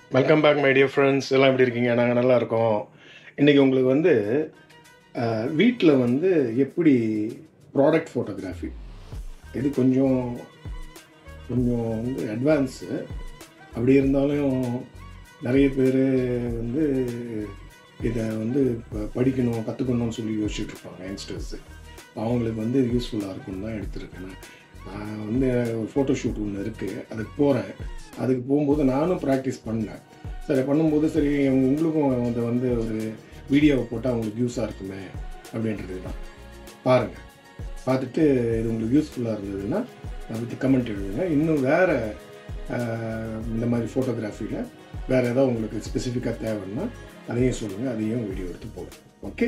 Welcome back my dear friends எல்லாம் எப்படி இருக்கீங்க நாங்கள் நல்லா இருக்கோம் இன்றைக்கி உங்களுக்கு வந்து வீட்டில் வந்து எப்படி ப்ராடக்ட் ஃபோட்டோகிராஃபி இது கொஞ்சம் கொஞ்சம் வந்து அட்வான்ஸு அப்படி இருந்தாலும் நிறைய பேர் வந்து இதை வந்து ப- படிக்கணும் கற்றுக்கணும்னு சொல்லி யோசிச்சுட்டு இருப்பாங்க யங்ஸ்டர்ஸு அவங்களுக்கு வந்து யூஸ்ஃபுல்லாக இருக்கும்னு தான் எடுத்திருக்கேன் நான் வந்து ஒரு ஃபோட்டோ ஷூட் ஒன்று இருக்குது அதுக்கு போகிறேன் அதுக்கு போகும்போது நானும் ப்ராக்டிஸ் பண்ணேன் சரி பண்ணும்போது சரி உங்களுக்கும் அதை வந்து ஒரு வீடியோவை போட்டால் உங்களுக்கு யூஸாக இருக்குமே அப்படின்றது தான் பாருங்கள் பார்த்துட்டு இது உங்களுக்கு யூஸ்ஃபுல்லாக இருந்ததுன்னா அதை பற்றி கமெண்ட் எழுதுங்க இன்னும் வேறு இந்த மாதிரி ஃபோட்டோகிராஃபியில் வேறு ஏதாவது உங்களுக்கு ஸ்பெசிஃபிக்காக தேவைன்னா அதையும் சொல்லுங்கள் அதையும் வீடியோ எடுத்து போடுங்க ஓகே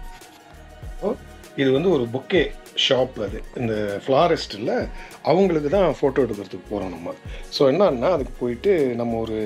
இது வந்து ஒரு பொக்கே ஷாப் அது இந்த ஃப்ளாரிஸ்டில் அவங்களுக்கு தான் ஃபோட்டோ எடுக்கிறதுக்கு போகிறோம் நம்ம ஸோ என்னன்னா அதுக்கு போயிட்டு நம்ம ஒரு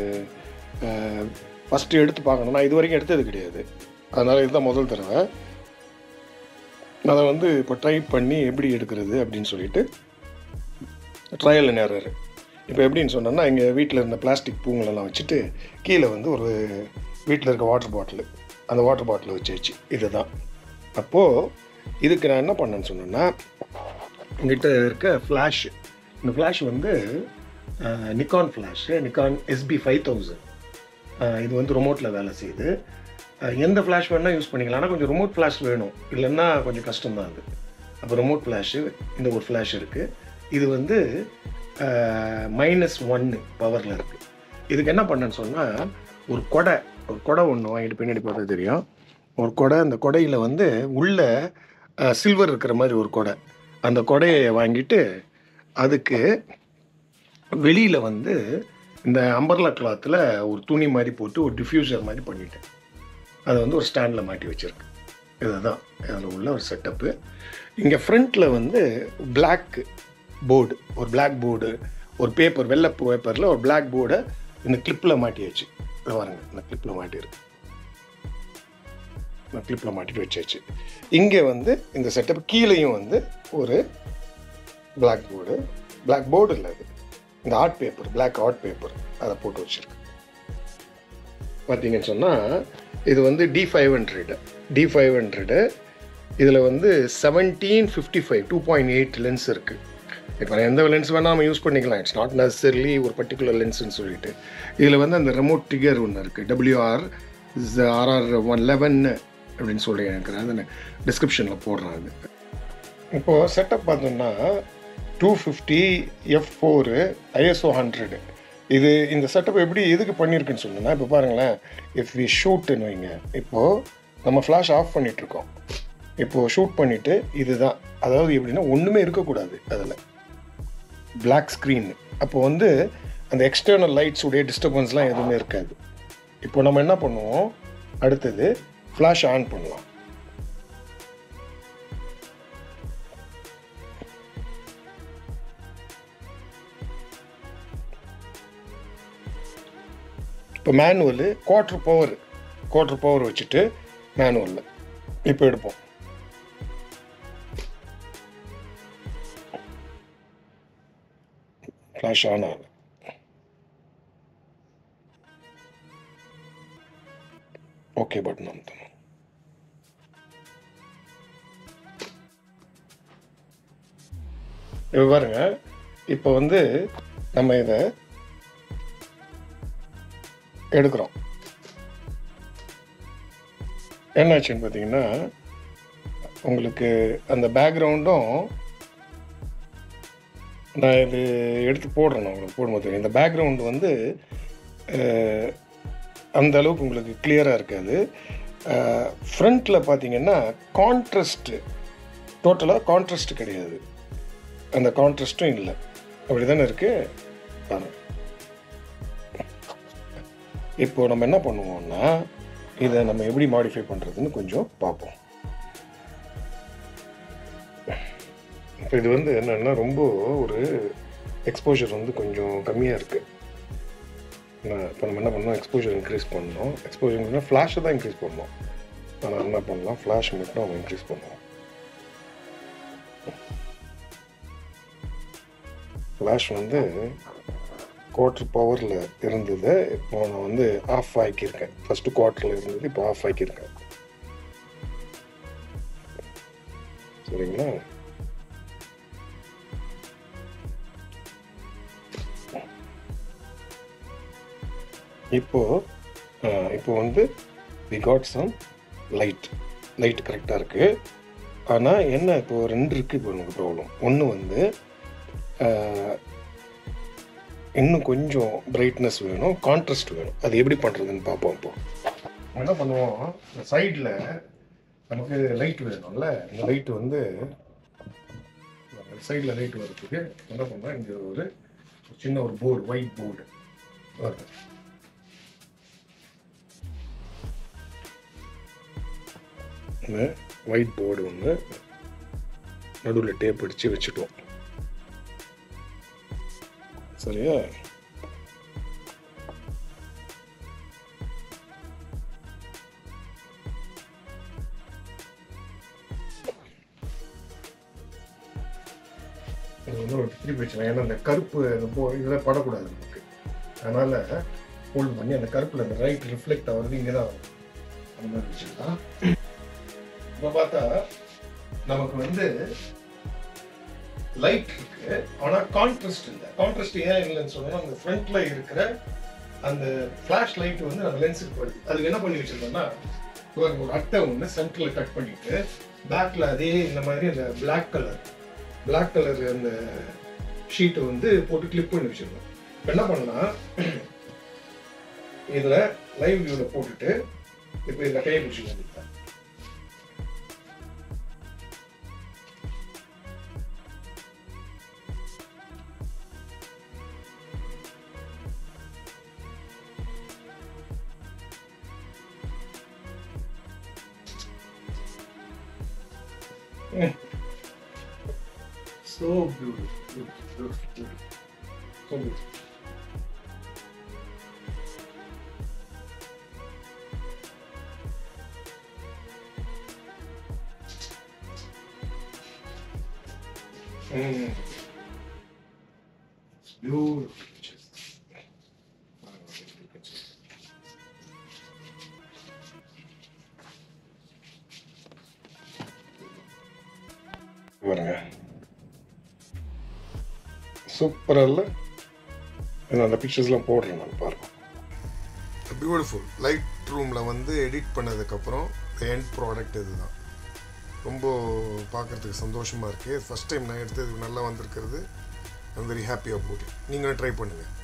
ஃபஸ்ட்டு எடுத்து பார்க்கணும் நான் இது வரைக்கும் எடுத்தது கிடையாது அதனால் இதுதான் முதல் தடவை அதை வந்து இப்போ ட்ரை பண்ணி எப்படி எடுக்கிறது அப்படின்னு சொல்லிட்டு ட்ரையல் நேரர் இப்போ எப்படின்னு சொன்னோன்னா எங்கள் வீட்டில் இருந்த பிளாஸ்டிக் பூங்களெல்லாம் வச்சுட்டு கீழே வந்து ஒரு வீட்டில் இருக்க வாட்டர் பாட்டில் அந்த வாட்டர் பாட்டில் வச்சு வச்சு இதுதான் அப்போது இதுக்கு நான் என்ன பண்ணேன்னு சொன்னேன்னா எங்கிட்ட இருக்க ஃப்ளாஷ் இந்த ஃப்ளாஷ் வந்து Nikon flash Nikon SB five thousand இது வந்து ரிமோட்டில் வேலை செய்யுது அஹ், எந்த ஃப்ளாஷ் வேணால் யூஸ் பண்ணிக்கலாம் ஆனால் கொஞ்சம் ரிமோட் ஃப்ளாஷ் வேணும் இல்லைன்னா கொஞ்சம் கஷ்டம்தான் அது அப்போ ரிமோட் ஃப்ளாஷு இந்த ஒரு ஃப்ளாஷ் இருக்குது இது வந்து மைனஸ் ஒன்று பவரில் இருக்குது இதுக்கு என்ன பண்ணேன்னு சொன்னால் ஒரு கொடை ஒரு கொடை ஒன்று வாங்கிட்டு பின்னாடி பார்த்தா தெரியும் ஒரு கொடை அந்த கொடையில் வந்து உள்ள சில்வர் இருக்கிற மாதிரி ஒரு கொடை அந்த கொடையை வாங்கிட்டு அதுக்கு வெளியில் வந்து இந்த அம்பர்லா கிளாத்தில் ஒரு துணி மாதிரி போட்டு ஒரு டிஃப்யூசர் மாதிரி பண்ணிட்டேன் அதை வந்து ஒரு ஸ்டாண்டில் மாட்டி வச்சுருக்கு இதுதான் அதில் உள்ள ஒரு செட்டப்பு இங்கே ஃப்ரண்ட்டில் வந்து Black போர்டு ஒரு Black போர்டு ஒரு பேப்பர் வெள்ளை பேப்பரில் ஒரு Black போர்டை இந்த கிளிப்பில் மாட்டியாச்சு இதை பாருங்க இந்த கிளிப்பில் மாட்டியிருக்கு இந்த கிளிப்பில் மாட்டிட்டு வச்சாச்சு இங்கே வந்து இந்த செட்டப் கீழேயும் வந்து ஒரு Black போர்டு Black போர்டு இல்லை அது இந்த art paper Black art paper அதை போட்டு வச்சுருக்கு பார்த்தீங்கன்னு சொன்னால் இது வந்து D five hundred D five hundred இதில் வந்து seventeen fifty five two point eight lens இருக்குது இப்போ எந்த லென்ஸ் வேணால் நம்ம யூஸ் பண்ணிக்கலாம் இட்ஸ் நாட் நெசசரிலி ஒரு பர்டிகுலர் லென்ஸ்னு சொல்லிட்டு இதில் வந்து அந்த ரிமோட் ட்ரிகர் ஒன்று இருக்குது டபிள்யூஆர் ஆர்ஆர் ஒன் லெவன் அப்படின்னு சொல்லி எனக்கு அது டிஸ்கிரிப்ஷனில் போடுறேன் அது இப்போது செட்டப் பார்த்தோம்னா two fifty F four ISO hundred இது இந்த செட்டப் எப்படி எதுக்கு பண்ணியிருக்குன்னு சொல்லுன்னா இப்போ பாருங்களேன் இஃப் வி ஷூட்டுன்னு வைங்க இப்போது நம்ம ஃப்ளாஷ் ஆஃப் பண்ணிகிட்ருக்கோம் இப்போது ஷூட் பண்ணிவிட்டு இதுதான் அதாவது எப்படின்னா ஒன்றுமே இருக்கக்கூடாது அதில் பிளாக் ஸ்க்ரீன் அப்போ வந்து அந்த எக்ஸ்டர்னல் லைட்ஸ் உடைய டிஸ்டர்பன்ஸ்லாம் எதுவுமே இருக்காது இப்போ நம்ம என்ன பண்ணுவோம் அடுத்தது ஃப்ளாஷ் ஆன் பண்ணலாம் இப்போ manual quarter power quarter power வச்சுட்டு மேனுவலில் இப்போ எடுப்போம் ஃப்ளாஷ் ஆன் ஆகல ஓகே பட்டன் அமுத்தணும் இப்போ பாருங்க இப்போ வந்து நம்ம இதை எடுக்கிறோம் என்னாச்சுன்னு பார்த்தீங்கன்னா உங்களுக்கு அந்த பேக்ரவுண்டும் நான் இது எடுத்து போடுறேன் நான் உங்களுக்கு போடும்போது தெரியும். இந்த பேக்ரவுண்டு வந்து அஹ், அந்த அளவுக்கு உங்களுக்கு கிளியராக இருக்காது ஃப்ரண்ட்டில் பார்த்தீங்கன்னா கான்ட்ரஸ்ட்டு டோட்டலாக கான்ட்ரஸ்ட் கிடையாது அந்த கான்ட்ரஸ்ட்டும் இல்லை அப்படி தானே இருக்குது பாருங்க இப்போ நம்ம என்ன பண்ணுவோம்னா இதை நம்ம எப்படி மாடிஃபை பண்ணுறதுன்னு கொஞ்சம் பார்ப்போம் இப்போ இது வந்து என்னென்னா ரொம்ப ஒரு எக்ஸ்போஜர் வந்து கொஞ்சம் கம்மியாக இருக்குது இப்போ நம்ம என்ன பண்ணோம் எக்ஸ்போஜர் இன்க்ரீஸ் பண்ணோம் எக்ஸ்போஜர் ஃப்ளாஷை தான் இன்க்ரீஸ் பண்ணோம் ஆனால் என்ன பண்ணலாம் ஃப்ளாஷ் மட்டும் நம்ம இன்க்ரீஸ் பண்ணுவோம் ஃப்ளாஷ் வந்து குவார்ட்டர் பவரில் இருந்தது இப்போ நான் வந்து ஆஃப் ஆக்கியிருக்கேன் ஃபஸ்ட்டு குவார்ட்டரில் இருந்தது இப்போ ஆஃப் ஆக்கியிருக்கேன் சரிங்களா இப்போ ஆஹ், இப்போ வந்து we got some light light கரெக்டாக இருக்குது ஆனால் என்ன இப்போ ரெண்டு இருக்குது இப்போ எனக்கு ப்ராப்ளம் ஒன்று வந்து ஆஹ், இன்னும் கொஞ்சம் பிரைட்னஸ் வேணும் கான்ட்ராஸ்ட் வேணும் அது எப்படி பண்ணுறதுன்னு பார்ப்போம் இப்போ என்ன பண்ணுவோம் இந்த சைடில் நமக்கு லைட் வேணும்ல இந்த லைட் வந்து சைடில் லைட் வர்றதுக்கு என்ன பண்ணுறேன் இங்கே ஒரு சின்ன ஒரு போர்டு ஒயிட் போர்டு வருது இந்த ஒயிட் போர்டு ஒன்று நடுவில் டேப் அடித்து வச்சுட்டோம் சரியா இது வந்து ஒரு திருப்பி வச்சுக்கலாம் ஏன்னா அந்த கருப்பு அந்த போ இதில் படக்கூடாது நமக்கு அதனால் ஹோல்ட் பண்ணி அந்த கருப்பில் அந்த ரைட் ரிஃப்ளெக்ட் ஆகிறது இங்கே தான் வரும் அந்த மாதிரி வச்சுக்கலாம் இப்போ பார்த்தா நமக்கு வந்து லைட் இருக்கு ஆனால் கான்ட்ராஸ்ட் இல்லை கான்ட்ராஸ்ட் ஏன் இல்லைன்னு சொன்னா அந்த ஃப்ரண்ட்ல இருக்கிற அந்த ஃப்ளாஷ் லைட் வந்து நம்ம லென்ஸுக்கு வருது அதுக்கு என்ன பண்ணி வச்சிருந்தோம்னா ஒரு ஒரு அட்டை ஒன்று சென்டரில் கட் பண்ணிட்டு பேக்ல அதே இந்த மாதிரி அந்த பிளாக் கலர் பிளாக் கலர் அந்த ஷீட்டை வந்து போட்டு கிளிப் பண்ணி வச்சிருந்தோம் இப்போ என்ன பண்ணலாம் இதில் லைவ் வியூவில் போட்டுட்டு இப்போ இதில் கையை பிடிச்சி வந்துட்டேன் So beautiful, beautiful, beautiful, beautiful. So beautiful. Mm. It's beautiful. Just. I don't know if you can see. பாருங்க சூப்பராக இல்லை நான் அந்த பிக்சர்ஸ்லாம் போடுறேன் நான் பாருங்க பியூட்டிஃபுல் லைட் ரூமில் வந்து எடிட் பண்ணதுக்கப்புறம் எண்ட் ப்ராடக்ட் இதுதான் ரொம்ப பார்க்குறதுக்கு சந்தோஷமாக இருக்குது ஃபஸ்ட் டைம் நான் எடுத்தது நல்லா வந்திருக்கிறது I'm very happy about it நீங்களும் ட்ரை பண்ணுங்கள்